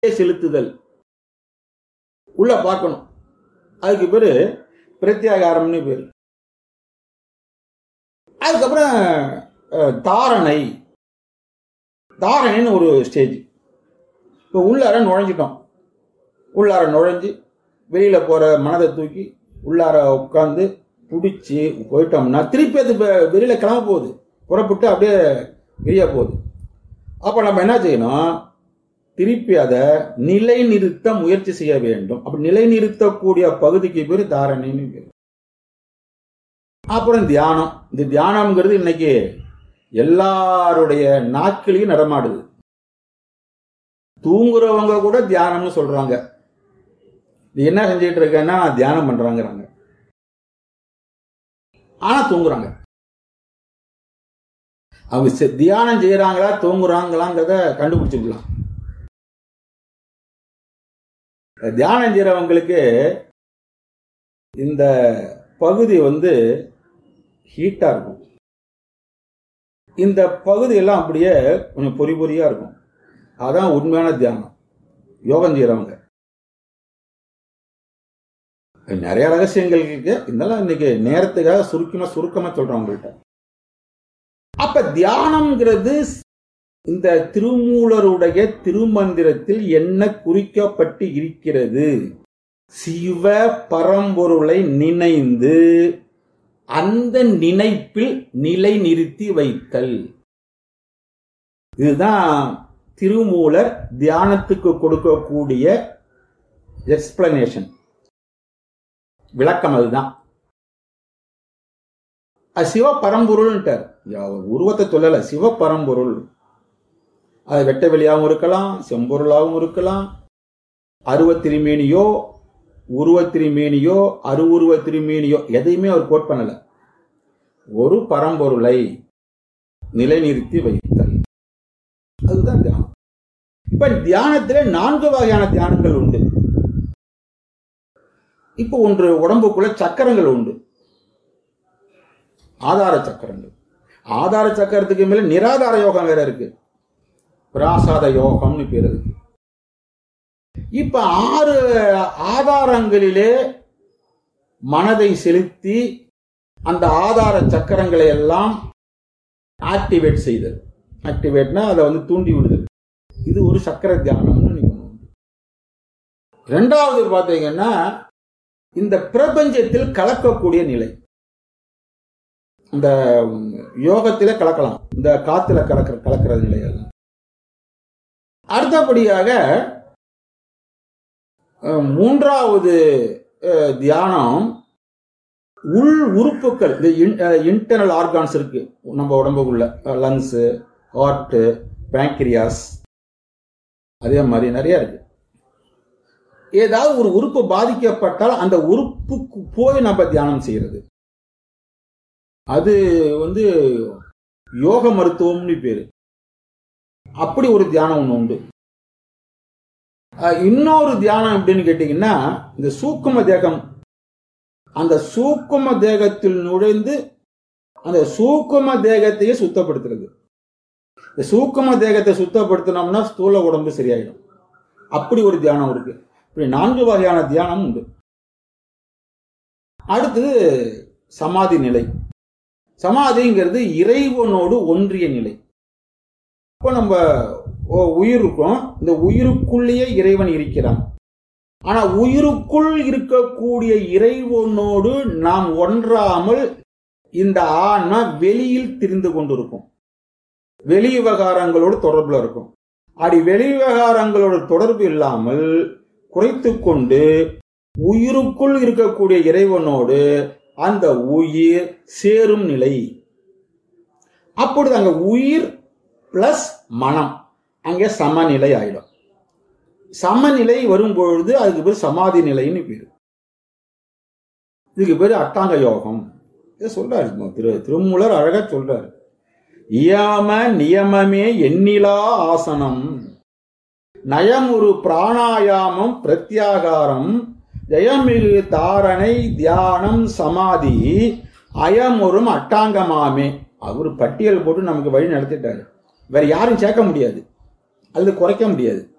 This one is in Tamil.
செலுத்துதல் உள்ள பார்க்கணும் அதுக்கு பேரு பிரத்யாகாரம்னு பேரு அதுக்கப்புறம் அஹ், தாரணை தாரணைன்னு ஒரு ஸ்டேஜ் இப்போ உள்ளார நுழைஞ்சிட்டோம் உள்ளார நுழைஞ்சு வெளியில போற மனதை தூக்கி உள்ளார உட்காந்து பிடிச்சி போயிட்டோம்னா திருப்பி அது வெ- வெளியில கிளம்ப போகுது புறப்பட்டு அப்படியே வெளியே போகுது அப்ப நம்ம என்ன செய்யணும் திருப்பி அதை நிலைநிறுத்த முயற்சி செய்ய வேண்டும் அப்படி நிலைநிறுத்தக்கூடிய பகுதிக்கு பேர் தாரணைன்னு பேர் அப்புறம் தியானம் இந்த தியானம்ங்கிறது இன்னைக்கு எல்லாருடைய நாட்களையும் நடமாடுது தூங்குறவங்க கூட தியானம்னு சொல்றாங்க இது என்ன செஞ்சுட்டு இருக்கேன்னா நான் தியானம் பண்றாங்கிறாங்க ஆனா தூங்குறாங்க அவங்க செ- தியானம் செய்யறாங்களா தூங்குறாங்களாங்கிறத கண்டுபிடிச்சுக்கலாம் தியானம் செய்யறவங்களுக்கு இந்த பகுதி வந்து ஹீட்டா இருக்கும் இந்த பகுதி எல்லாம் அப்படியே கொஞ்சம் பொறி பொறியா இருக்கும் அதான் உண்மையான தியானம் யோகம் செய்யறவங்க நிறைய ரகசியங்கள் இருக்கு இதெல்லாம் இன்னைக்கு நேரத்துக்காக சுருக்கமா சுருக்கமா சொல்றேன் உங்கள்கிட்ட அப்ப தியானம்ங்கிறது இந்த திருமூலருடைய திருமந்திரத்தில் என்ன குறிக்கப்பட்டு இருக்கிறது சிவ பரம்பொருளை நினைந்து அந்த நினைப்பில் நிலை நிறுத்தி வைத்தல் இதுதான் திருமூலர் தியானத்துக்கு கொடுக்கக்கூடிய எக்ஸ்பிளனேஷன் விளக்கம் அதுதான் அது சிவபரம்பொருள்ன்ட்டார் அவர் உருவத்தை சொல்லல சிவபரம்பொருள் அது வெட்ட வெளியாகவும் இருக்கலாம் செம்பொருளாகவும் இருக்கலாம் அருவத் திருமேனியோ உருவத் திருமேனியோ அருவுருவ திருமேனியோ எதையுமே அவர் கோட் பண்ணல ஒரு பரம்பொருளை நிலைநிறுத்தி வைத்தல் அதுதான் தியானம் இப்ப தியானத்திலே நான்கு வகையான தியானங்கள் உண்டு இப்போ ஒன்று உடம்புக்குள்ள சக்கரங்கள் உண்டு ஆதார சக்கரங்கள் ஆதார சக்கரத்துக்கு மேல நிராதார யோகம் வேற இருக்கு பிராசாத யோகம்னு பேர் இருக்கு இப்ப ஆறு ஆதாரங்களிலே மனதை செலுத்தி அந்த ஆதார சக்கரங்களை எல்லாம் ஆக்டிவேட் செய்தல் ஆக்டிவேட்னா அதை வந்து தூண்டி விடுதல் இது ஒரு சக்கர தியானம்னு நீங்க ரெண்டாவது பாத்தீங்கன்னா இந்த பிரபஞ்சத்தில் கலக்கக்கூடிய நிலை இந்த யோகத்தில கலக்கலாம் இந்த காத்துல கலக்கிற கலக்கிற நிலையெல்லாம் அடுத்தபடியாக அஹ், மூன்றாவது அஹ், தியானம் உள் உறுப்புகள் இந்த இன்டர்னல் ஆர்கான்ஸ் இருக்கு நம்ம உடம்புக்குள்ள லங்ஸ் ஹார்ட் பேங்க்ரியாஸ் அதே மாதிரி நிறைய இருக்கு ஏதாவது ஒரு உறுப்பு பாதிக்கப்பட்டால் அந்த உறுப்புக்கு போய் நம்ம தியானம் செய்யறது அது வந்து யோக மருத்துவம்னு பேரு அப்படி ஒரு தியானம் ஒண்ணு உண்டு அஹ் இன்னொரு தியானம் எப்படின்னு கேட்டீங்கன்னா இந்த சூக்கும தேகம் அந்த சூக்கும தேகத்தில் நுழைந்து அந்த சூக்கும தேகத்தையே சுத்தப்படுத்துறது இந்த சூக்கும தேகத்தை சுத்தப்படுத்தினோம்னா ஸ்தூல உடம்பு சரியாயிடும் அப்படி ஒரு தியானம் இருக்கு இப்படி நான்கு வகையான தியானம் உண்டு அடுத்தது சமாதி நிலை சமாதிங்கிறது இறைவனோடு ஒன்றிய நிலை இப்போ நம்ம ஒ- உயிர் இருக்கோம் இந்த உயிருக்குள்ளேயே இறைவன் இருக்கிறான் ஆனா உயிருக்குள் இருக்கக்கூடிய இறைவனோடு நாம் ஒன்றாமல் இந்த ஆன்மா வெளியில் திரிந்து கொண்டிருக்கும் வெளி விவகாரங்களோடு தொடர்புல இருக்கும் அப்படி வெளி விவகாரங்களோட தொடர்பு இல்லாமல் குறைத்து கொண்டு உயிருக்குள் இருக்கக்கூடிய இறைவனோடு அந்த உயிர் சேரும் நிலை அப்பொழுது அங்க உயிர் பிளஸ் மனம் அங்கே சமநிலை ஆயிடும் சமநிலை வரும்பொழுது அதுக்கு பேர் சமாதி நிலைன்னு பேரு இதுக்கு பேரு அட்டாங்க யோகம் இதை சொல்றாரு இப்போ திரு திருமூலர் அழகா சொல்றாரு இயாம நியமமே எண்ணிலா ஆசனம் நயமுறு பிராணாயாமம் பிரத்யாகாரம் ஜெயமிகு தாரணை தியானம் சமாதி அயமுறும் அட்டாங்கமாமே அவர் பட்டியல் போட்டு நமக்கு வழி நடத்திட்டாரு வேற யாரும் சேர்க்க முடியாது அல்லது குறைக்க முடியாது